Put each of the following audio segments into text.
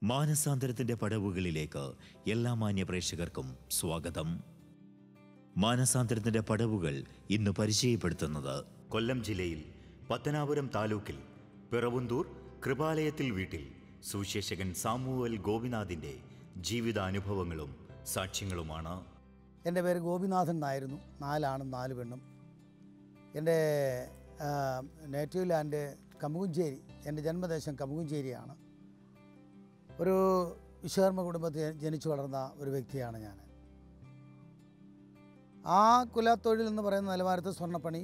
മാനസാന്തരത്തിന്റെ പടവുകളിലേക്ക് എല്ലാ മാന്യ പ്രേക്ഷകർക്കും സ്വാഗതം മാനസാന്തരത്തിന്റെ പടവുകൾ ഇന്ന് പരിചയപ്പെടുത്തുന്നത് കൊല്ലം ജില്ലയിൽ പത്തനാപുരം താലൂക്കിൽ പിറവുന്തൂർ കൃപാലയത്തിൽ വീട്ടിൽ സുവിശേഷകൻ സാമുവൽ ഗോപിനാഥിന്റെ ജീവിതാനുഭവങ്ങളും സാക്ഷ്യങ്ങളുമാണ് എൻ്റെ പേര് ഗോപിനാഥൻ എന്നായിരുന്നു നാലാണും നാല് പെണ്ണും എൻ്റെ നേറ്റീവ് ലാൻഡ് കമുകുഞ്ചേരി എൻ്റെ ജന്മദേശം കമുകുഞ്ചേരിയാണ് ഒരു വിശ്വകർമ്മ കുടുംബത്തിൽ ജനിച്ചു വളർന്ന ഒരു വ്യക്തിയാണ് ഞാൻ ആ കുലത്തൊഴിൽ എന്ന് പറയുന്ന നിലവാരത്തിൽ സ്വർണ്ണപ്പണി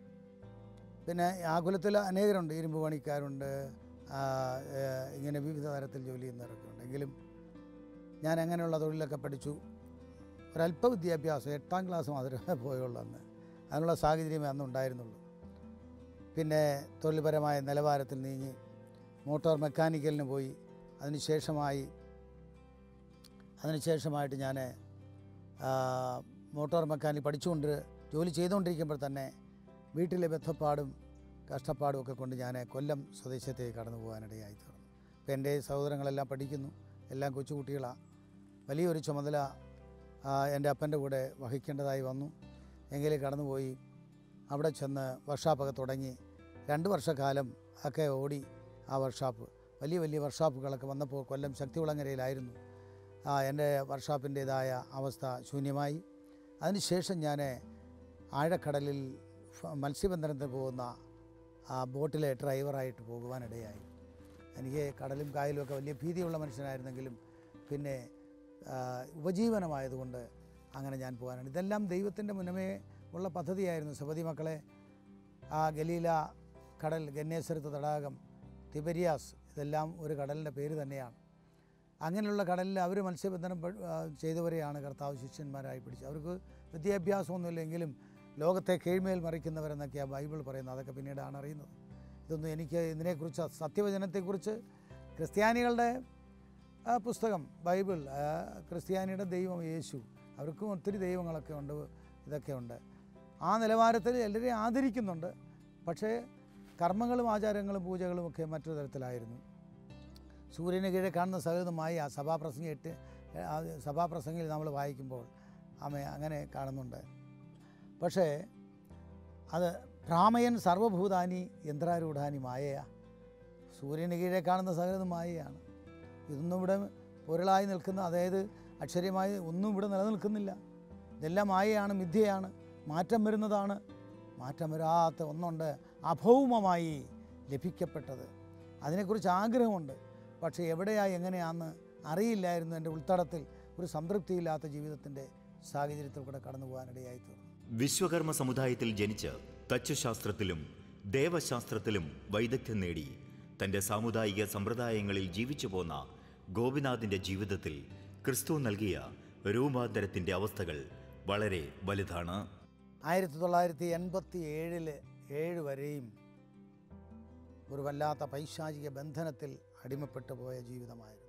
പിന്നെ ആ കുലത്തിൽ അനേകരുണ്ട് ഇരുമ്പ് പണിക്കാരുണ്ട് ആ, ഏ, ഇങ്ങനെ വിവിധ തരത്തിൽ ജോലി ചെയ്യുന്നവരൊക്കെ ഉണ്ട് എങ്കിലും ഞാൻ അങ്ങനെയുള്ള തൊഴിലൊക്കെ പഠിച്ചു ഒരല്പ വിദ്യാഭ്യാസം എട്ടാം ക്ലാസ് മാത്രമേ പോയുള്ളൂ അന്ന് അതിനുള്ള സാഹചര്യമേ അന്ന് ഉണ്ടായിരുന്നുള്ളൂ പിന്നെ തൊഴിൽപരമായ നിലവാരത്തിൽ നീങ്ങി മോട്ടോർ മെക്കാനിക്കലിന് പോയി അതിനുശേഷമായി അതിനുശേഷമായിട്ട് ഞാൻ മോട്ടോർ മെക്കാനിക് പഠിച്ചുകൊണ്ട് ജോലി ചെയ്തുകൊണ്ടിരിക്കുമ്പോൾ തന്നെ വീട്ടിലെ ബന്ധപ്പാടും കഷ്ടപ്പാടും ഒക്കെ കൊണ്ട് ഞാൻ കൊല്ലം സ്വദേശത്തേക്ക് കടന്നു പോകാനിടയായി തീർന്നു അപ്പോൾ എൻ്റെ സഹോദരങ്ങളെല്ലാം പഠിക്കുന്നു എല്ലാം കൊച്ചുകുട്ടികളാണ് വലിയൊരു ചുമതല ആ, എൻ്റെ അപ്പൻ്റെ കൂടെ വഹിക്കേണ്ടതായി വന്നു എങ്കിലും കടന്നുപോയി അവിടെ ചെന്ന് വർക്ക്ഷാപ്പൊക്കെ തുടങ്ങി രണ്ട് വർഷക്കാലം ഒക്കെ ഓടി ആ വർക്ക്ഷാപ്പ് വലിയ വലിയ വർക്ക്ഷാപ്പുകളൊക്കെ വന്നപ്പോൾ കൊല്ലം ശക്തികുളങ്ങരയിലായിരുന്നു ആ, എൻ്റെ വർക്ക്ഷാപ്പിൻ്റേതായ അവസ്ഥ ശൂന്യമായി അതിനുശേഷം ഞാൻ ആഴക്കടലിൽ ഫ- മത്സ്യബന്ധനത്തിന് പോകുന്ന ആ ബോട്ടിലെ ഡ്രൈവറായിട്ട് പോകുവാനിടയായി എനിക്ക് കടലും കായലും ഒക്കെ വലിയ ഭീതിയുള്ള മനുഷ്യനായിരുന്നെങ്കിലും പിന്നെ ആ, ഉപജീവനമായതുകൊണ്ട് അങ്ങനെ ഞാൻ പോകാനാണ് ഇതെല്ലാം ദൈവത്തിൻ്റെ മുന്നമേ ഉള്ള പദ്ധതിയായിരുന്നു സബതി മക്കളെ ആ ഗലീല കടൽ ഗന്നേശ്വരത്ത് തടാകം തിബരിയാസ് ഇതെല്ലാം ഒരു കടലിൻ്റെ പേര് തന്നെയാണ് അങ്ങനെയുള്ള കടലിൽ അവർ മത്സ്യബന്ധനം പ- ആ, ചെയ്തവരെയാണ് കർത്താവ് ശിഷ്യന്മാരായി പിടിച്ചത് അവർക്ക് വിദ്യാഭ്യാസമൊന്നുമില്ലെങ്കിലും ലോകത്തെ കീഴ്മേൽ മറിക്കുന്നവരെന്നൊക്കെയാണ് ബൈബിൾ പറയുന്നത് അതൊക്കെ പിന്നീടാണ് അറിയുന്നത് ഇതൊന്നും എനിക്ക് ഇതിനെക്കുറിച്ച് സത്യവചനത്തെക്കുറിച്ച് ക്രിസ്ത്യാനികളുടെ ആ പുസ്തകം ബൈബിൾ ആ, ക്രിസ്ത്യാനിയുടെ ദൈവം യേശു അവർക്കും ഒത്തിരി ദൈവങ്ങളൊക്കെ ഉണ്ട് ഇതൊക്കെ ഉണ്ട് ആ നിലവാരത്തിൽ എല്ലാവരെയും ആദരിക്കുന്നുണ്ട് പക്ഷേ കർമ്മങ്ങളും ആചാരങ്ങളും പൂജകളും ഒക്കെ മറ്റൊരു തരത്തിലായിരുന്നു സൂര്യന് കീഴെ കാണുന്ന സഹിതമായി ആ സഭാപ്രസംഗം ഇട്ട് ആ സഭാപ്രസംഗിൽ നമ്മൾ വായിക്കുമ്പോൾ ആമ അങ്ങനെ കാണുന്നുണ്ട് പക്ഷേ അത് ഭ്രാമയൻ സർവഭൂതാനി യന്ത്രാരൂഢാനി മായയാ സൂര്യന് കീഴെ കാണുന്ന സകലതും മായയാണ് ഇതൊന്നും ഇവിടെ പൊരുളായി നിൽക്കുന്ന അതായത് അക്ഷര്യമായി ഒന്നും ഇവിടെ നിലനിൽക്കുന്നില്ല ഇതെല്ലാം മായയാണ് മിഥ്യയാണ് മാറ്റം വരുന്നതാണ് മാറ്റം വരാത്ത ഒന്നുണ്ട് അഭൗമമായി ലഭിക്കപ്പെട്ടത് അതിനെക്കുറിച്ച് ആഗ്രഹമുണ്ട് പക്ഷേ എവിടെയായി എങ്ങനെയാണെന്ന് അറിയില്ലായിരുന്നു എൻ്റെ ഉൾത്തടത്തിൽ ഒരു സംതൃപ്തിയില്ലാത്ത ജീവിതത്തിൻ്റെ സാഹചര്യത്തിൽ കൂടെ കടന്നു പോകാനിടയായി തീർന്നു വിശ്വകർമ്മ സമുദായത്തിൽ ജനിച്ച് തച്ചുശാസ്ത്രത്തിലും ദേവശാസ്ത്രത്തിലും വൈദഗ്ധ്യം നേടി തന്റെ സാമുദായിക സമ്പ്രദായങ്ങളിൽ ജീവിച്ചു പോന്ന ഗോപിനാഥിന്റെ ജീവിതത്തിൽ ക്രിസ്തു നൽകിയ രൂപാന്തരത്തിന്റെ അവസ്ഥകൾ വളരെ വലുതാണ് ആയിരത്തി തൊള്ളായിരത്തി എൺപത്തി ഏഴില് ഏഴ് വരെയും ഒരു വല്ലാത്ത പൈശാചിക ബന്ധനത്തിൽ അടിമപ്പെട്ടു പോയ ജീവിതമായിരുന്നു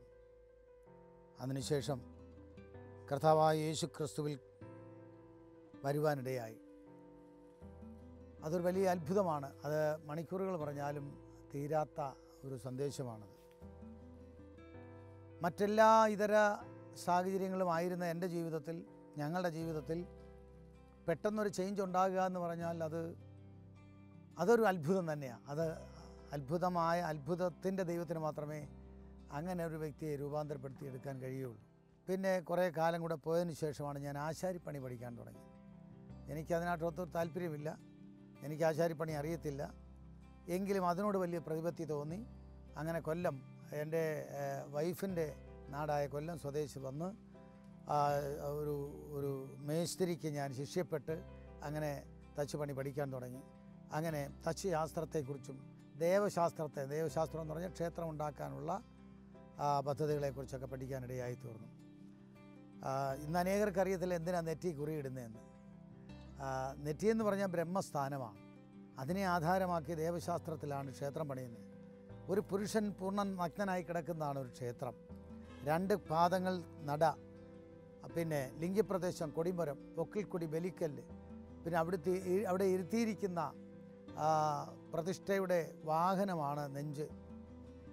അതിനുശേഷം കർത്താവായ യേശു ക്രിസ്തുവിൽ വരുവാനിടയായി അതൊരു വലിയ അത്ഭുതമാണ് അത് മണിക്കൂറുകൾ പറഞ്ഞാലും തീരാത്ത ഒരു സന്ദേശമാണത് മറ്റെല്ലാ ഇതര സാഹചര്യങ്ങളും ആയിരുന്ന എൻ്റെ ജീവിതത്തിൽ ഞങ്ങളുടെ ജീവിതത്തിൽ പെട്ടെന്നൊരു ചേഞ്ച് ഉണ്ടാകുക എന്ന് പറഞ്ഞാൽ അത് അതൊരു അത്ഭുതം തന്നെയാണ് അത് അത്ഭുതമായ അത്ഭുതത്തിൻ്റെ ദൈവത്തിന് മാത്രമേ അങ്ങനെ ഒരു വ്യക്തിയെ രൂപാന്തരപ്പെടുത്തി എടുക്കാൻ കഴിയുള്ളൂ പിന്നെ കുറേ കാലം കൂടെ പോയതിന് ശേഷമാണ് ഞാൻ ആശാരിപ്പണി പഠിക്കാൻ തുടങ്ങി എനിക്ക് അതിനകത്തൊരു താല്പര്യമില്ല എനിക്ക് ആശാരിപ്പണി അറിയത്തില്ല എങ്കിലും അതിനോട് വലിയ പ്രതിപത്തി തോന്നി അങ്ങനെ കൊല്ലം എൻ്റെ വൈഫിൻ്റെ നാടായ കൊല്ലം സ്വദേശി വന്ന് ആ, ഒരു ഒരു മേസ്തിരിക്ക് ഞാൻ ശിഷ്യപ്പെട്ട് അങ്ങനെ തച്ച് പണി പഠിക്കാൻ തുടങ്ങി അങ്ങനെ തച്ച് ശാസ്ത്രത്തെക്കുറിച്ചും ദേവശാസ്ത്രത്തെ ദേവശാസ്ത്രം എന്ന് പറഞ്ഞാൽ ക്ഷേത്രം ഉണ്ടാക്കാനുള്ള ആ, പദ്ധതികളെക്കുറിച്ചൊക്കെ പഠിക്കാനിടയായി തീർന്നു ആ, ഇന്ന് അനേകർക്ക് അറിയത്തില്ല എന്തിനാണ് നെറ്റി കുറിയിടുന്നതെന്ന് ആ, നെറ്റി എന്ന് പറഞ്ഞാൽ ബ്രഹ്മസ്ഥാനമാണ് അതിനെ ആധാരമാക്കി ദേവശാസ്ത്രത്തിലാണ് ക്ഷേത്രം പണിയുന്നത് ഒരു പുരുഷൻ പൂർണ്ണ നഗ്നനായി കിടക്കുന്നതാണ് ഒരു ക്ഷേത്രം രണ്ട് പാദങ്ങൾ നട പിന്നെ ലിംഗപ്രദേശം കൊടിമരം പൊക്കിൽക്കൊടി ബലിക്കല്ല് പിന്നെ അവിടുത്തെ ഈ- അവിടെ ഇരുത്തിയിരിക്കുന്ന ആ, പ്രതിഷ്ഠയുടെ വാഹനമാണ് നെഞ്ച്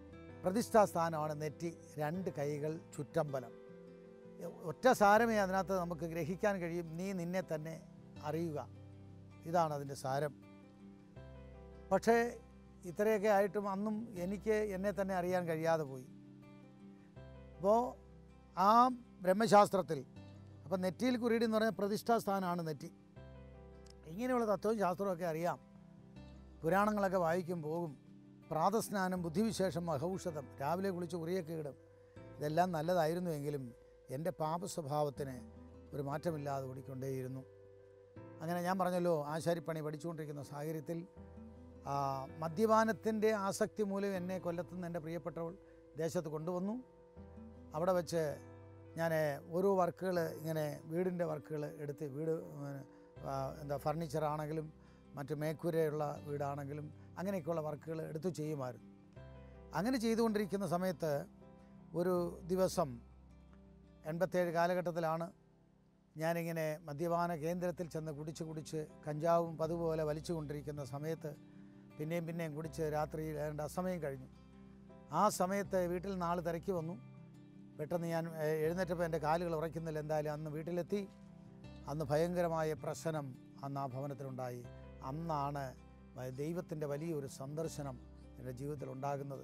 പ്രതിഷ്ഠാസ്ഥാനമാണ് നെറ്റി രണ്ട് കൈകൾ ചുറ്റമ്പലം ഒറ്റ സാരമേ അതിനകത്ത് നമുക്ക് ഗ്രഹിക്കാൻ കഴിയും നീ നിന്നെ തന്നെ അറിയുക ഇതാണ് അതിൻ്റെ സാരം പക്ഷേ ഇത്രയൊക്കെ ആയിട്ടും അന്നും എനിക്ക് എന്നെ തന്നെ അറിയാൻ കഴിയാതെ പോയി അപ്പോൾ ആ ബ്രഹ്മശാസ്ത്രത്തിൽ അപ്പം നെറ്റിയിൽ കുറിയിടി എന്ന് പറഞ്ഞാൽ പ്രതിഷ്ഠാസ്ഥാനമാണ് നെറ്റി ഇങ്ങനെയുള്ള തത്വവും ശാസ്ത്രമൊക്കെ അറിയാം പുരാണങ്ങളൊക്കെ വായിക്കും പോകും പ്രാതസ്നാനം ബുദ്ധിവിശേഷം മഹൌഷധം രാവിലെ കുളിച്ച് കുറിയൊക്കെ ഇടും ഇതെല്ലാം നല്ലതായിരുന്നുവെങ്കിലും എൻ്റെ പാപസ്വഭാവത്തിന് ഒരു മാറ്റമില്ലാതെ ഓടിക്കൊണ്ടേയിരുന്നു അങ്ങനെ ഞാൻ പറഞ്ഞല്ലോ ആശാരിപ്പണി പഠിച്ചുകൊണ്ടിരിക്കുന്ന സാഹചര്യത്തിൽ ആ, മദ്യപാനത്തിൻ്റെ ആസക്തി മൂലം എന്നെ കൊല്ലത്തുനിന്ന് എൻ്റെ പ്രിയപ്പെട്ടവൾ ദേശത്ത് കൊണ്ടുവന്നു അവിടെ വെച്ച് ഞാൻ ഓരോ വർക്കുകൾ ഇങ്ങനെ വീടിൻ്റെ വർക്കുകൾ എടുത്ത് വീട് ഉം, ആ, എന്താ ഫർണിച്ചറാണെങ്കിലും മറ്റ് മേക്കൂരയുള്ള വീടാണെങ്കിലും അങ്ങനെയൊക്കെയുള്ള വർക്കുകൾ എടുത്തു ചെയ്യുമായിരുന്നു അങ്ങനെ ചെയ്തുകൊണ്ടിരിക്കുന്ന സമയത്ത് ഒരു ദിവസം എൺപത്തേഴ് കാലഘട്ടത്തിലാണ് ഞാനിങ്ങനെ മദ്യപാന കേന്ദ്രത്തിൽ ചെന്ന് കുടിച്ച് കുടിച്ച് കഞ്ചാവും പതുപോലെ വലിച്ചുകൊണ്ടിരിക്കുന്ന സമയത്ത് പിന്നെയും പിന്നെയും കുടിച്ച് രാത്രിയിൽ ഏതാണ്ട് അസമയം കഴിഞ്ഞു ആ സമയത്ത് വീട്ടിൽ നാൾ തിരക്കി വന്നു പെട്ടെന്ന് ഞാൻ ഏഹ്, എഴുന്നേറ്റപ്പോൾ എൻ്റെ കാലുകൾ ഉറയ്ക്കുന്നില്ല എന്തായാലും അന്ന് വീട്ടിലെത്തി അന്ന് ഭയങ്കരമായ പ്രശ്നം അന്ന് ആ ഭവനത്തിലുണ്ടായി അന്നാണ് വ- ദൈവത്തിൻ്റെ വലിയൊരു സന്ദർശനം എൻ്റെ ജീവിതത്തിൽ ഉണ്ടാകുന്നത്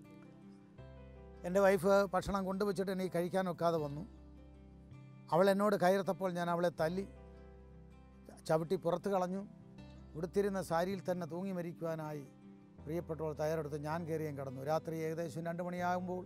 എൻ്റെ വൈഫ് ഭക്ഷണം കൊണ്ടുവച്ചിട്ട് എനിക്ക് കഴിക്കാൻ ഒക്കാതെ വന്നു അവൾ എന്നോട് കയർത്തപ്പോൾ ഞാൻ അവളെ തല്ലി ചവിട്ടി പുറത്ത് കളഞ്ഞു ഉടുത്തിരുന്ന സാരിയിൽ തന്നെ തൂങ്ങി മരിക്കുവാനായി പ്രിയപ്പെട്ടവൾ തയ്യാറെടുത്ത് ഞാൻ കയറിയും കടന്നു രാത്രി ഏകദേശം രണ്ട് മണിയാകുമ്പോൾ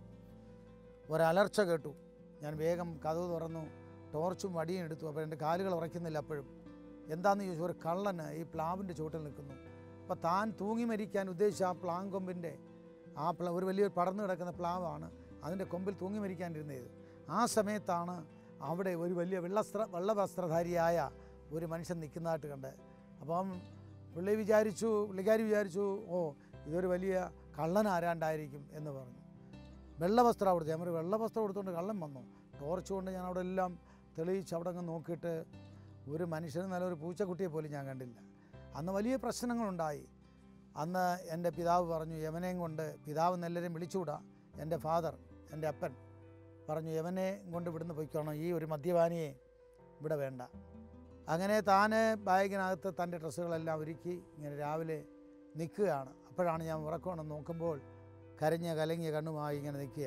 ഒരലർച്ച കേട്ടു ഞാൻ വേഗം കഥവ് തുറന്നു ടോർച്ചും വടിയും എടുത്തു അപ്പോൾ എൻ്റെ കാലുകൾ ഉറയ്ക്കുന്നില്ല അപ്പോഴും എന്താണെന്ന് ചോദിച്ചു ഒരു കള്ളന് ഈ പ്ലാവിൻ്റെ ചുവട്ടിൽ നിൽക്കുന്നു അപ്പോൾ താൻ തൂങ്ങി മരിക്കാൻ ഉദ്ദേശിച്ച ആ പ്ലാം കൊമ്പിൻ്റെ ആ പ്ല ഒരു വലിയ പടർന്നു കിടക്കുന്ന പ്ലാവാണ് അതിൻ്റെ കൊമ്പിൽ തൂങ്ങി മരിക്കാനിരുന്നത് ആ സമയത്താണ് അവിടെ ഒരു വലിയ വെള്ളസ്ത്ര വെള്ളവസ്ത്രധാരിയായ ഒരു മനുഷ്യൻ നിൽക്കുന്നതായിട്ട് കണ്ട് അപ്പം പുള്ളി വിചാരിച്ചു പുള്ളിക്കാരി വിചാരിച്ചു ഓ ഇതൊരു വലിയ കള്ളൻ ആരാണ്ടായിരിക്കും എന്ന് പറഞ്ഞു വെള്ളവസ്ത്രം കൊടുത്തു ഞാൻ ഒരു വെള്ളവസ്ത്രം കൊടുത്തുകൊണ്ട് കള്ളൻ വന്നു ടോർച്ച് കൊണ്ട് ഞാൻ അവിടെ എല്ലാം തെളിയിച്ച് അവിടെ അങ്ങ് നോക്കിയിട്ട് ഒരു മനുഷ്യന് നല്ല ഒരു പൂച്ചക്കുട്ടിയെ പോലും ഞാൻ കണ്ടില്ല അന്ന് വലിയ പ്രശ്നങ്ങളുണ്ടായി അന്ന് എൻ്റെ പിതാവ് പറഞ്ഞു യവനെയും കൊണ്ട് പിതാവ് നെല്ലരെയും വിളിച്ചുകൂടാ എൻ്റെ ഫാദർ എൻ്റെ അപ്പൻ പറഞ്ഞു യവനെ കൊണ്ട് ഇവിടുന്ന് പൊയ്ക്കോണം ഈ ഒരു മദ്യപാനിയെ ഇവിടെ വേണ്ട അങ്ങനെ താൻ ബാഗിനകത്ത് തൻ്റെ ഡ്രസ്സുകളെല്ലാം ഒരുക്കി ഇങ്ങനെ രാവിലെ നിൽക്കുകയാണ് അപ്പോഴാണ് ഞാൻ ഉറക്കമെന്ന് നോക്കുമ്പോൾ കരഞ്ഞ കലങ്ങിയ കണ്ണുമായി ഇങ്ങനെ നിൽക്കുക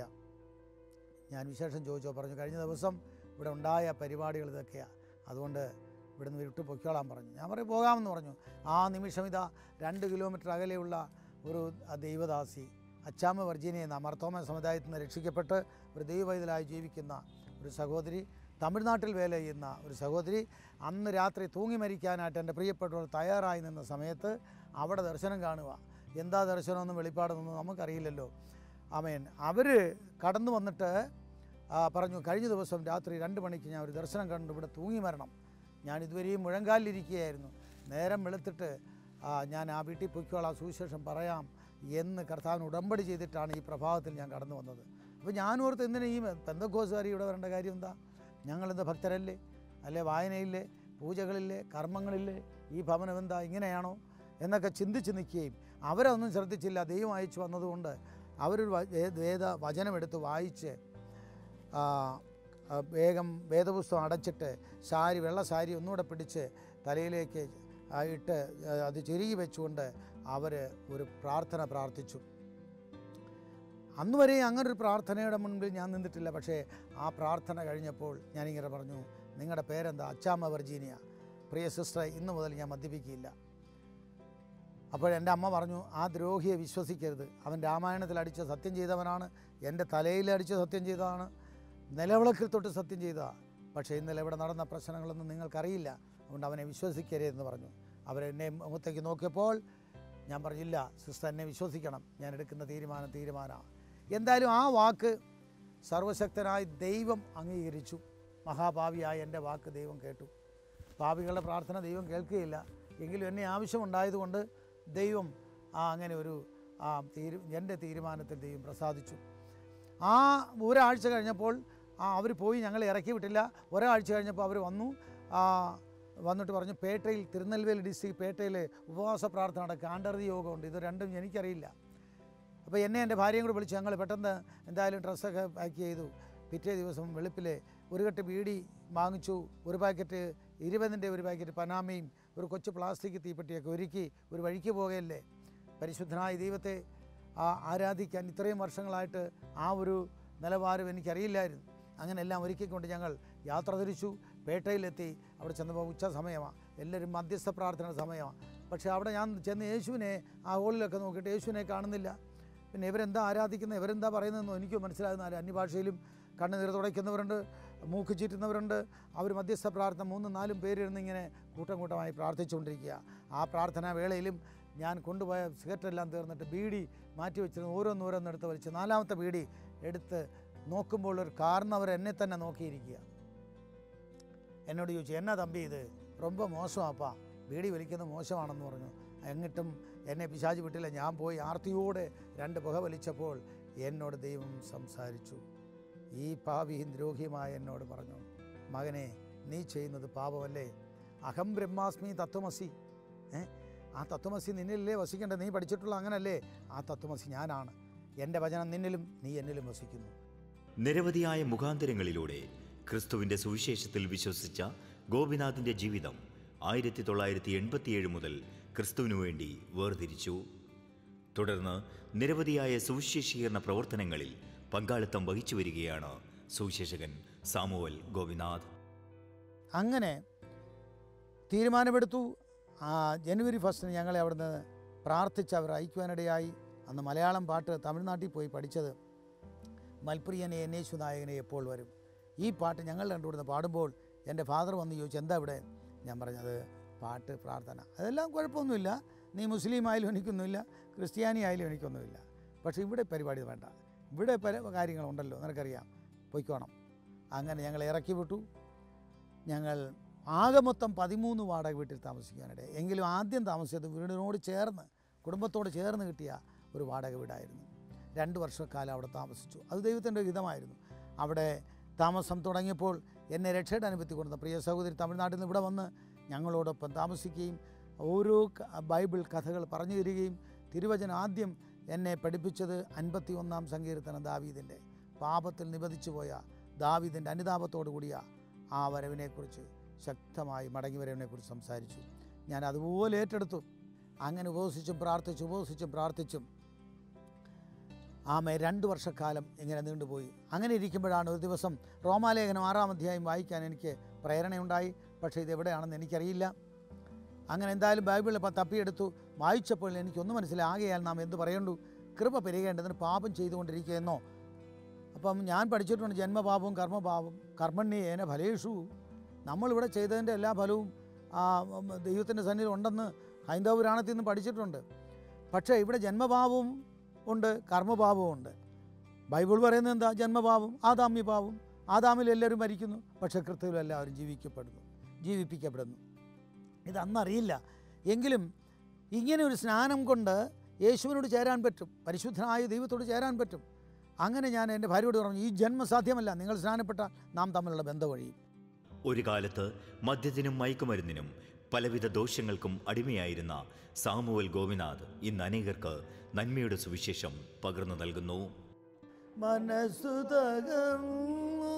ഞാൻ വിശേഷം ചോദിച്ചോ പറഞ്ഞു കഴിഞ്ഞ ദിവസം ഇവിടെ ഉണ്ടായ പരിപാടികൾ ഇതൊക്കെയാണ് അതുകൊണ്ട് ഇവിടുന്ന് വിട്ടു പൊയ്ക്കോളാൻ പറഞ്ഞു ഞാൻ പറയും പോകാമെന്ന് പറഞ്ഞു ആ നിമിഷം ഇതാ രണ്ട് കിലോമീറ്റർ അകലെയുള്ള ഒരു ദൈവദാസി അച്ചാമ്മ വർജീനിയ എന്ന മർത്തോമ സമുദായത്തിൽ നിന്ന് രക്ഷിക്കപ്പെട്ട് ഒരു ദൈവവൈതലായി ജീവിക്കുന്ന ഒരു സഹോദരി തമിഴ്നാട്ടിൽ വേല ചെയ്യുന്ന ഒരു സഹോദരി അന്ന് രാത്രി തൂങ്ങി മരിക്കാനായിട്ട് എൻ്റെ പ്രിയപ്പെട്ടവർ തയ്യാറായി നിന്ന സമയത്ത് അവിടെ ദർശനം കാണുക എന്താ ദർശനമൊന്നും വെളിപ്പാടൊന്നും നമുക്കറിയില്ലല്ലോ ആമേൻ അവർ കടന്നു വന്നിട്ട് ആ, പറഞ്ഞു കഴിഞ്ഞ ദിവസം രാത്രി രണ്ട് മണിക്ക് ഞാൻ ഒരു ദർശനം കണ്ടു ഇവിടെ തൂങ്ങി മരണം ഞാൻ ഇതുവരെയും മുഴങ്കാലിലിരിക്കുകയായിരുന്നു നേരം വെളുത്തിട്ട് ആ, ഞാൻ ആ വീട്ടിൽ പൊയ്ക്കോളാം സുവിശേഷം പറയാം എന്ന് കർത്താവിന് ഉടമ്പടി ചെയ്തിട്ടാണ് ഈ പ്രഭാതത്തിൽ ഞാൻ കടന്നു വന്നത് അപ്പോൾ ഞാൻ ഓർത്ത് എന്തിനാ ഈ പെന്തക്കോസുകാർ ഇവിടെ വരേണ്ട കാര്യം എന്താ ഞങ്ങളെന്താ ഭക്തരല്ലേ അല്ലെ വായനയില്ലേ പൂജകളില്ലേ കർമ്മങ്ങളില്ലേ ഈ ഭവനം എന്താ ഇങ്ങനെയാണോ എന്നൊക്കെ ചിന്തിച്ച് നിൽക്കുകയും അവരൊന്നും ശ്രദ്ധിച്ചില്ല ദൈവം അയച്ചു വന്നതുകൊണ്ട് അവരൊരു വ- വേ- വേദ വചനമെടുത്ത് വായിച്ച് ആ, ആ, വേഗം വേദപുസ്തകം അടച്ചിട്ട് സാരി വെള്ള സാരി ഒന്നുകൂടെ പിടിച്ച് തലയിലേക്ക് ആ, ഇട്ട് ആ, അത് ചുരുകി വെച്ചുകൊണ്ട് അവർ ഒരു പ്രാർത്ഥന പ്രാർത്ഥിച്ചു അന്ന് വരെ അങ്ങനെ ഒരു പ്രാർത്ഥനയുടെ മുൻപിൽ ഞാൻ നിന്നിട്ടില്ല പക്ഷേ ആ പ്രാർത്ഥന കഴിഞ്ഞപ്പോൾ ഞാനിങ്ങനെ പറഞ്ഞു നിങ്ങളുടെ പേരെന്താ അച്ചാമ്മ വെർജീനിയ പ്രിയ സിസ്റ്റർ ഇന്ന് മുതൽ ഞാൻ മദ്യപിക്കില്ല അപ്പോൾ എൻ്റെ അമ്മ പറഞ്ഞു ആ ദ്രോഹിയെ വിശ്വസിക്കരുത് അവൻ രാമായണത്തിൽ അടിച്ച് സത്യം ചെയ്തവനാണ് എൻ്റെ തലയിൽ അടിച്ച് സത്യം ചെയ്തതാണ് നിലവിളക്കിൽ തൊട്ട് സത്യം ചെയ്തതാണ് പക്ഷേ ഇന്നലെ ഇവിടെ നടന്ന പ്രശ്നങ്ങളൊന്നും നിങ്ങൾക്കറിയില്ല അതുകൊണ്ട് അവനെ വിശ്വസിക്കരുതെന്ന് പറഞ്ഞു അവരെന്നെ മുഖത്തേക്ക് നോക്കിയപ്പോൾ ഞാൻ പറഞ്ഞില്ല സിസ്റ്റർ എന്നെ വിശ്വസിക്കണം ഞാൻ എടുക്കുന്ന തീരുമാനം തീരുമാനമാണ് എന്തായാലും ആ വാക്ക് സർവശക്തനായ ദൈവം അംഗീകരിച്ചു മഹാഭാവിയായ എൻ്റെ വാക്ക് ദൈവം കേട്ടു പാപികളുടെ പ്രാർത്ഥന ദൈവം കേൾക്കുകയില്ല എങ്കിലും എന്നെ ആവശ്യമുണ്ടായതുകൊണ്ട് ദൈവം ആ അങ്ങനെ ഒരു ആ തീരു എൻ്റെ തീരുമാനത്തിൽ ദൈവം പ്രസാദിച്ചു ആ ഒരാഴ്ച കഴിഞ്ഞപ്പോൾ ആ അവർ പോയി ഞങ്ങളെ ഇറക്കി വിട്ടില്ല ഒരാഴ്ച കഴിഞ്ഞപ്പോൾ അവർ വന്നു ആ, വന്നിട്ട് പറഞ്ഞു പേട്ടയിൽ തിരുനെൽവേലി ഡിസ്ട്രിക്ട് പേട്ടയിൽ ഉപവാസ പ്രാർത്ഥന നടക്കുക ആണ്ടർതി യോഗമുണ്ട് ഇത് രണ്ടും എനിക്കറിയില്ല അപ്പോൾ എന്നെ എൻ്റെ ഭാര്യയും കൂടെ വിളിച്ച് ഞങ്ങൾ പെട്ടെന്ന് എന്തായാലും ഡ്രസ്സൊക്കെ പാക്ക് ചെയ്തു പിറ്റേ ദിവസം വെളുപ്പിലെ ഒരു കെട്ട് ബീഡി വാങ്ങിച്ചു ഒരു പാക്കറ്റ് ഇരുപതിൻ്റെ ഒരു പാക്കറ്റ് പനാമയും ഒരു കൊച്ചു പ്ലാസ്റ്റിക് തീപ്പെട്ടിയൊക്കെ ഒരുക്കി ഒരു വഴിക്ക് പോകുകയല്ലേ പരിശുദ്ധനായ ദൈവത്തെ ആ ആരാധിക്കാൻ ഇത്രയും വർഷങ്ങളായിട്ട് ആ ഒരു നിലവാരം എനിക്കറിയില്ലായിരുന്നു അങ്ങനെ എല്ലാം ഒരുക്കിക്കൊണ്ട് ഞങ്ങൾ യാത്ര തിരിച്ചു പേട്ടയിലെത്തി അവിടെ ചെന്നപ്പോൾ ഉച്ച സമയമാണ് എല്ലാവരും മധ്യസ്ഥ പ്രാർത്ഥന സമയമാണ് പക്ഷേ അവിടെ ഞാൻ ചെന്ന് യേശുവിനെ ആ ഹോളിലൊക്കെ നോക്കിയിട്ട് യേശുവിനെ കാണുന്നില്ല പിന്നെ ഇവരെന്താ ആരാധിക്കുന്നത് ഇവരെന്താ പറയുന്നതെന്നോ എനിക്ക് മനസ്സിലാകുന്നില്ല അന്യഭാഷയിലും കണ്ണുനീർ തുടയ്ക്കുന്നവരുണ്ട് മൂക്ക് ചീറ്റുന്നവരുണ്ട് അവർ മധ്യസ്ഥ പ്രാർത്ഥന മൂന്നും നാലും പേരിരുന്ന് ഇങ്ങനെ കൂട്ടം കൂട്ടമായി പ്രാർത്ഥിച്ചുകൊണ്ടിരിക്കുക ആ പ്രാർത്ഥനാ വേളയിലും ഞാൻ കൊണ്ടുപോയ സിഗരറ്റെല്ലാം തീർന്നിട്ട് ബീഡി മാറ്റി വെച്ചിരുന്നു ഓരോന്നോരോന്ന് എടുത്ത് വലിച്ച് നാലാമത്തെ ബീഡി എടുത്ത് നോക്കുമ്പോൾ ഒരു കാരണവർ എന്നെ തന്നെ നോക്കിയിരിക്കുക എന്നോട് ചോദിച്ചു എന്നാ തമ്പി ഇത് ரொம்ப മോശമാപ്പാ ബീഡി വലിക്കുന്നത് മോശമാണെന്ന് പറഞ്ഞു എന്നിട്ടും എന്നെ പിശാചി വിട്ടില്ല ഞാൻ പോയി ആർത്തിയോടെ രണ്ട് പുക വലിച്ചപ്പോൾ എന്നോട് ദൈവം സംസാരിച്ചു ഈ പാപിയും ദ്രോഹിയുമായ എന്നോട് പറഞ്ഞു മകനെ നീ ചെയ്യുന്നത് പാപമല്ലേ അഹം ബ്രഹ്മാസ്മി തത്വമസി ഏ ആ തത്വമസി നിന്നിലല്ലേ വസിക്കേണ്ടത് നീ പഠിച്ചിട്ടുള്ള അങ്ങനല്ലേ ആ തത്വമസി ഞാനാണ് എൻ്റെ വചനം നിന്നിലും നീ എന്നിലും വസിക്കുന്നു നിരവധിയായ മുഖാന്തരങ്ങളിലൂടെ ക്രിസ്തുവിന്റെ സുവിശേഷത്തിൽ വിശ്വസിച്ച ഗോപിനാഥിന്റെ ജീവിതം ആയിരത്തി തൊള്ളായിരത്തി എൺപത്തിയേഴ് മുതൽ ക്രിസ്തുവിനു വേണ്ടി വേർതിരിച്ചു തുടർന്ന് നിരവധിയായ സുവിശേഷീകരണ പ്രവർത്തനങ്ങളിൽ പങ്കാളിത്തം വഹിച്ചു വരികയാണ് സുവിശേഷകൻ സാമുവൽ ഗോപിനാഥ് അങ്ങനെ തീരുമാനമെടുത്തു ആ ജനുവരി ഫസ്റ്റിന് ഞങ്ങളെ അവിടുന്ന് പ്രാർത്ഥിച്ച് അവർ അയക്കുവാനിടയായി അന്ന് മലയാളം പാട്ട് തമിഴ്നാട്ടിൽ പോയി പഠിച്ചത് മൽപ്രിയനെ എന്നേശു നായകനെ എപ്പോൾ വരും ഈ പാട്ട് ഞങ്ങൾ രണ്ടുകൂടുന്ന് പാടുമ്പോൾ എൻ്റെ ഫാദർ വന്ന് ചോദിച്ചു എന്താ ഇവിടെ ഞാൻ പറഞ്ഞത് പാട്ട് പ്രാർത്ഥന അതെല്ലാം കുഴപ്പമൊന്നുമില്ല നീ മുസ്ലിം ആയാലും എനിക്കൊന്നുമില്ല ക്രിസ്ത്യാനി ആയാലും എനിക്കൊന്നുമില്ല പക്ഷേ ഇവിടെ പരിപാടി വേണ്ട ഇവിടെ പല കാര്യങ്ങളുണ്ടല്ലോ നിനക്കറിയാം പൊയ്ക്കോണം അങ്ങനെ ഞങ്ങൾ ഇറക്കി വിട്ടു ഞങ്ങൾ ആകെ മൊത്തം പതിമൂന്ന് വാടക വീട്ടിൽ താമസിക്കാനിടെ എങ്കിലും ആദ്യം താമസിച്ചത് വീടിനോട് ചേർന്ന് കുടുംബത്തോട് ചേർന്ന് കിട്ടിയ ഒരു വാടക വീടായിരുന്നു രണ്ട് വർഷക്കാലം അവിടെ താമസിച്ചു അത് ദൈവത്തിൻ്റെ ഹിതമായിരുന്നു അവിടെ താമസം തുടങ്ങിയപ്പോൾ എന്നെ രക്ഷയുടെ അനുഭവത്തിൽ കൊടുത്ത പ്രിയ സഹോദരി തമിഴ്നാട്ടിൽ നിന്ന് ഇവിടെ വന്ന് ഞങ്ങളോടൊപ്പം താമസിക്കുകയും ഓരോ ക- ബൈബിൾ കഥകൾ പറഞ്ഞു തരികയും തിരുവചനം ആദ്യം എന്നെ പഠിപ്പിച്ചത് അൻപത്തി ഒന്നാം സങ്കീർത്തനം ദാവീദിൻ്റെ പാപത്തിൽ നിബന്ധിച്ചു പോയ ദാവീദിൻ്റെ അനുതാപത്തോടു കൂടിയ ആ വരവിനെക്കുറിച്ച് ശക്തമായി മടങ്ങി വരവിനെക്കുറിച്ച് സംസാരിച്ചു ഞാൻ അതുപോലെ ഏറ്റെടുത്തു അങ്ങനെ ഉപവസിച്ചും പ്രാർത്ഥിച്ചും ഉപവസിച്ചും പ്രാർത്ഥിച്ചും ആമെ രണ്ട് വർഷക്കാലം ഇങ്ങനെ നീണ്ടുപോയി അങ്ങനെ ഇരിക്കുമ്പോഴാണ് ഒരു ദിവസം റോമാലേഖനം ആറാം അധ്യായം വായിക്കാൻ എനിക്ക് പ്രേരണയുണ്ടായി പക്ഷേ ഇത് എവിടെയാണെന്ന് എനിക്കറിയില്ല അങ്ങനെ എന്തായാലും ബൈബിളിൽ ഇപ്പം തപ്പിയെടുത്തു വായിച്ചപ്പോൾ എനിക്കൊന്നും മനസ്സിലായി ആകെയാൽ നാം എന്ത് പറയണ്ടു കൃപ പെരുകേണ്ടതിന് പാപം ചെയ്തുകൊണ്ടിരിക്കുകയെന്നോ അപ്പം ഞാൻ പഠിച്ചിട്ടുണ്ട് ജന്മപാപവും കർമ്മപാപം കർമ്മണ്യേന ഫലേഷു നമ്മളിവിടെ ചെയ്തതിൻ്റെ എല്ലാ ഫലവും ആ, ഉം, ദൈവത്തിൻ്റെ സന്നിധിയിൽ ഉണ്ടെന്ന് ഹൈന്ദവ പുരാണത്തിൽ നിന്ന് പഠിച്ചിട്ടുണ്ട് പക്ഷേ ഇവിടെ ജന്മപാപവും ഉണ്ട് കർമ്മപാപവും ഉണ്ട് ബൈബിൾ പറയുന്നത് എന്താ ജന്മപാപം ആദാമ്യപാപം ആദാമിൽ എല്ലാവരും മരിക്കുന്നു പക്ഷേ കൃത്യത്തിൽ എല്ലാവരും ജീവിക്കപ്പെടുന്നു ജീവിപ്പിക്കപ്പെടുന്നു ഇത് അന്നറിയില്ല എങ്കിലും ഇങ്ങനെ ഒരു സ്നാനം കൊണ്ട് യേശുവിനോട് ചേരാൻ പറ്റും പരിശുദ്ധനായ ദൈവത്തോട് ചേരാൻ പറ്റും അങ്ങനെ ഞാൻ എൻ്റെ ഭാര്യയോട് പറഞ്ഞു ഈ ജന്മം സാധ്യമല്ല നിങ്ങൾ സ്നാനപ്പെട്ടാൽ നാം തമ്മിലുള്ള ബന്ധം വഴിയും ഒരു കാലത്ത് മദ്യത്തിനും മയക്കുമരുന്നിനും പലവിധ ദോഷങ്ങൾക്കും അടിമയായിരുന്ന സാമുവൽ ഗോപിനാഥ് ഇന്ന് അനേകർക്ക് നന്മയുടെ സുവിശേഷം പകർന്നു നൽകുന്നു മനസ്സു തകർന്നു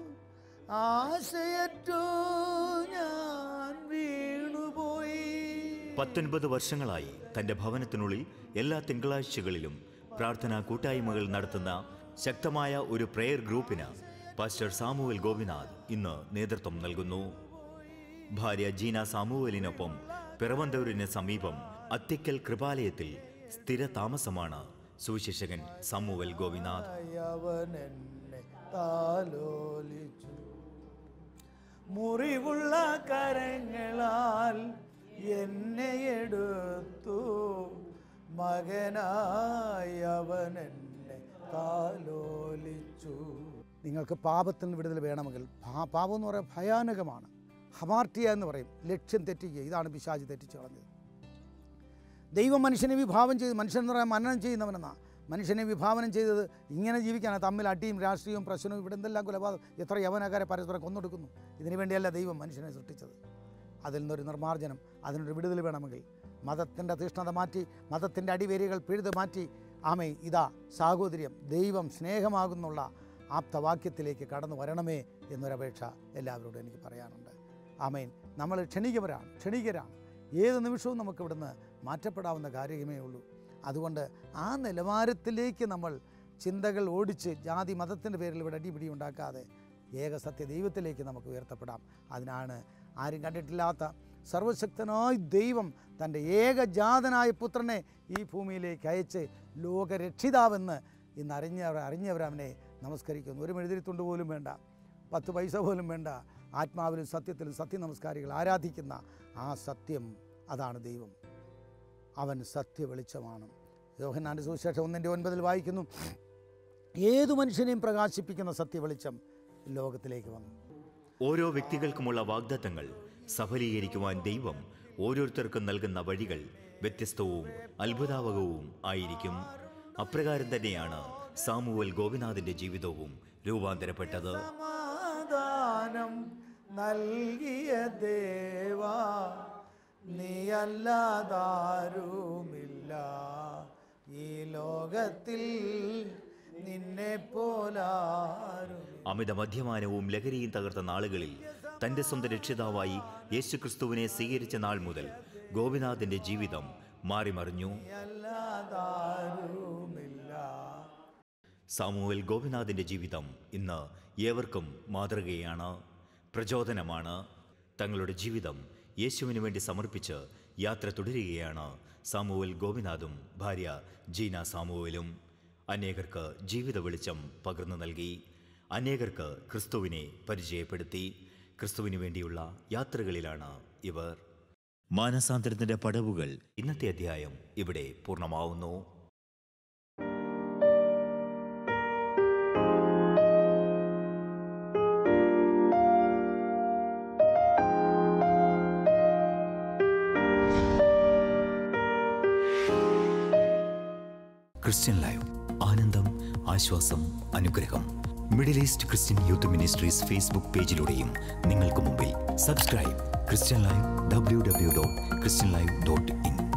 ആശയറ്റു ഞാൻ വീണുപോയി പത്തൊൻപത് വർഷങ്ങളായി തന്റെ ഭവനത്തിനുള്ളിൽ എല്ലാ തിങ്കളാഴ്ചകളിലും പ്രാർത്ഥനാ കൂട്ടായ്മകൾ നടത്തുന്ന ശക്തമായ ഒരു പ്രെയർ ഗ്രൂപ്പിന് പാസ്റ്റർ സാമുവൽ ഗോപിനാഥ് ഇന്ന് നേതൃത്വം നൽകുന്നു ഭാര്യ ജീന സാമുവലിനൊപ്പം പിറവന്തൂരിന് സമീപം അത്തിക്കൽ കൃപാലയത്തിൽ സ്ഥിര താമസമാണ് സുവിശേഷകൻ സാമുവൽ ഗോപിനാഥ് അവൻ എന്നെ താലോലിച്ചു മുറിവുള്ള കരങ്ങളാൽ എന്നെ എടുത്തു മകനായി അവൻ എന്നെ താലോലിച്ചു നിങ്ങൾക്ക് പാപത്തിൽ നിന്ന് വിടുതൽ വേണമെങ്കിൽ പാ- പാപം എന്ന് പറയാൻ ഭയാനകമാണ് ഹമാർട്ടിയ എന്ന് പറയും ലക്ഷ്യം തെറ്റിക്കുക ഇതാണ് പിശാചി തെറ്റിച്ച് കളഞ്ഞത് ദൈവം മനുഷ്യനെ വിഭാവനം ചെയ്ത് മനുഷ്യൻ എന്ന് പറയാൻ മനനം ചെയ്യുന്നവനെന്നാ മനുഷ്യനെ വിഭാവനം ചെയ്തത് ഇങ്ങനെ ജീവിക്കാനാണ് തമ്മിൽ അടിയും രാഷ്ട്രീയവും പ്രശ്നവും ഇവിടെ എന്തെല്ലാം കൊലപാതകം എത്ര യവനക്കാരെ പരസ്പരം കൊന്നൊടുക്കുന്നു ഇതിനു വേണ്ടിയല്ല ദൈവം മനുഷ്യനെ സൃഷ്ടിച്ചത് അതിൽ നിന്നൊരു നിർമ്മാർജ്ജനം അതിനൊരു വിടുതൽ വേണമെങ്കിൽ മതത്തിൻ്റെ തീഷ്ണത മാറ്റി മതത്തിൻ്റെ അടിവേരുകൾ പിഴുത് മാറ്റി ആമേ ഇതാ സാഹോദര്യം ദൈവം സ്നേഹമാകുന്നുള്ള ആപ്തവാക്യത്തിലേക്ക് കടന്നു വരണമേ എന്നൊരപേക്ഷ എല്ലാവരോടും എനിക്ക് പറയാനുണ്ട് ആമേൻ നമ്മൾ ക്ഷണികവരാണ് ക്ഷണികരാണ് ഏത് നിമിഷവും നമുക്ക് ഇവിടുന്ന് മാറ്റപ്പെടാവുന്ന കാര്യമേ ഉള്ളൂ അതുകൊണ്ട് ആ നിലവാരത്തിലേക്ക് നമ്മൾ ചിന്തകൾ ഓടിച്ച് ജാതി മതത്തിൻ്റെ പേരിൽ ഇവിടെ അടിപിടി ഉണ്ടാക്കാതെ ഏക സത്യ ദൈവത്തിലേക്ക് നമുക്ക് ഉയർത്തപ്പെടാം അതിനാണ് ആരും കണ്ടിട്ടില്ലാത്ത സർവശക്തനായ ദൈവം തൻ്റെ ഏകജാതനായ പുത്രനെ ഈ ഭൂമിയിലേക്ക് അയച്ച് ലോകരക്ഷിതാവെന്ന് ഇന്ന് അറിഞ്ഞവർ അറിഞ്ഞവർ അവനെ നമസ്കരിക്കുന്നു ഒരു മെഴുതിരിത്തുണ്ട് പോലും വേണ്ട പത്ത് പൈസ പോലും വേണ്ട ആത്മാവിലും സത്യത്തിലും സത്യ നമസ്കാരികൾ ആരാധിക്കുന്ന ആ സത്യം അതാണ് ദൈവം അവൻ സത്യ വെളിച്ചമാണ് യോഹന്നാൻ്റെ സുവിശേഷം ഒന്നിൻ്റെ ഒൻപതിൽ വായിക്കുന്നു ഏതു മനുഷ്യനെയും പ്രകാശിപ്പിക്കുന്ന സത്യ വെളിച്ചം ലോകത്തിലേക്ക് വന്നു ഓരോ വ്യക്തികൾക്കുമുള്ള വാഗ്ദത്തങ്ങൾ സഫലീകരിക്കുവാൻ ദൈവം ഓരോരുത്തർക്കും നൽകുന്ന വഴികൾ വ്യത്യസ്തവും അത്ഭുതാവകവും ആയിരിക്കും അപ്രകാരം തന്നെയാണ് സാമുവൽ ഗോപിനാഥിന്റെ ജീവിതവും രൂപാന്തരപ്പെട്ടത് സമാധാനം നൽകിയ ദേവാ നീയല്ലാതാരുമില്ല ഈ ലോകത്തിൽ നിന്നെ പോലാരും അമിത മദ്യപാനവും ലഹരിയും തകർത്ത നാളുകളിൽ തന്റെ സ്വന്തം രക്ഷിതാവായി യേശുക്രിസ്തുവിനെ സ്വീകരിച്ച നാൾ മുതൽ ഗോപിനാഥിന്റെ ജീവിതം മാറിമറിഞ്ഞു അല്ലാതാരുമില്ല സാമുവൽ ഗോപിനാഥിന്റെ ജീവിതം ഇന്ന് ഏവർക്കും മാതൃകയാണ് പ്രചോദനമാണ് തങ്ങളുടെ ജീവിതം യേശുവിന് വേണ്ടി സമർപ്പിച്ച് യാത്ര തുടരുകയാണ് സാമുവൽ ഗോപിനാഥും ഭാര്യ ജീന സാമുവലും അനേകർക്ക് ജീവിത വെളിച്ചം പകർന്നു നൽകി അനേകർക്ക് ക്രിസ്തുവിനെ പരിചയപ്പെടുത്തി ക്രിസ്തുവിന് വേണ്ടിയുള്ള യാത്രകളിലാണ് ഇവർ മാനസാന്തരത്തിന്റെ പടവുകൾ ഇന്നത്തെ അധ്യായം ഇവിടെ പൂർണ്ണമാവുന്നു ക്രിസ്ത്യൻ ലൈവ് ആനന്ദം ആശ്വാസം അനുഗ്രഹം Middle East Christian Youth Ministries Facebook പേജിലൂടെയും നിങ്ങൾക്ക് മുമ്പിൽ subscribe Christian Live W W dot Christian Live dot in